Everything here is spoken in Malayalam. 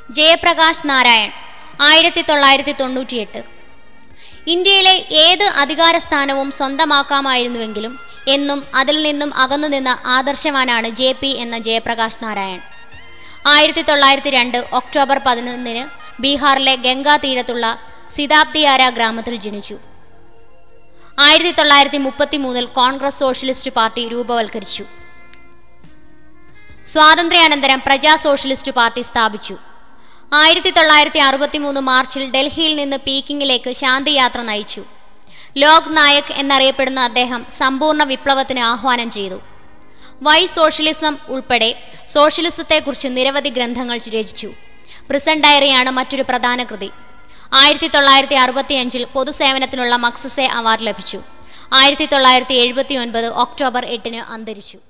ജയപ്രകാശ് നാരായൺ ആയിരത്തി തൊള്ളായിരത്തി തൊണ്ണൂറ്റിയെട്ട് ഇന്ത്യയിലെ ഏത് അധികാര സ്ഥാനവും സ്വന്തമാക്കാമായിരുന്നുവെങ്കിലും എന്നും അതിൽ നിന്നും അകന്നുനിന്ന ആദർശവാനാണ് ജെ പി എന്ന ജയപ്രകാശ് നാരായൺ ആയിരത്തി തൊള്ളായിരത്തി രണ്ട് ഒക്ടോബർ പതിനൊന്നിന് ബീഹാറിലെ ഗംഗാ തീരത്തുള്ള സിതാബ്ദിയാര ഗ്രാമത്തിൽ ജനിച്ചു ആയിരത്തി തൊള്ളായിരത്തി മുപ്പത്തി മൂന്നിൽ കോൺഗ്രസ് സോഷ്യലിസ്റ്റ് പാർട്ടി രൂപവൽക്കരിച്ചു സ്വാതന്ത്ര്യാനന്തരം പ്രജാ സോഷ്യലിസ്റ്റ് പാർട്ടി സ്ഥാപിച്ചു ആയിരത്തി തൊള്ളായിരത്തി അറുപത്തി മൂന്ന് മാർച്ചിൽ ഡൽഹിയിൽ നിന്ന് പീക്കിങ്ങിലേക്ക് ശാന്തിയാത്ര നയിച്ചു ലോക് നായക് എന്നറിയപ്പെടുന്ന അദ്ദേഹം സമ്പൂർണ്ണ വിപ്ലവത്തിന് ആഹ്വാനം ചെയ്തു വൈ സോഷ്യലിസം ഉൾപ്പെടെ സോഷ്യലിസത്തെക്കുറിച്ച് നിരവധി ഗ്രന്ഥങ്ങൾ രചിച്ചു പ്രിസൺ ഡയറിയാണ് മറ്റൊരു പ്രധാന കൃതി ആയിരത്തി തൊള്ളായിരത്തി അറുപത്തി അഞ്ചിൽ പൊതുസേവനത്തിനുള്ള മക്സസെ അവാർഡ് ലഭിച്ചു ആയിരത്തി തൊള്ളായിരത്തി എഴുപത്തി ഒൻപത് ഒക്ടോബർ എട്ടിന് അന്തരിച്ചു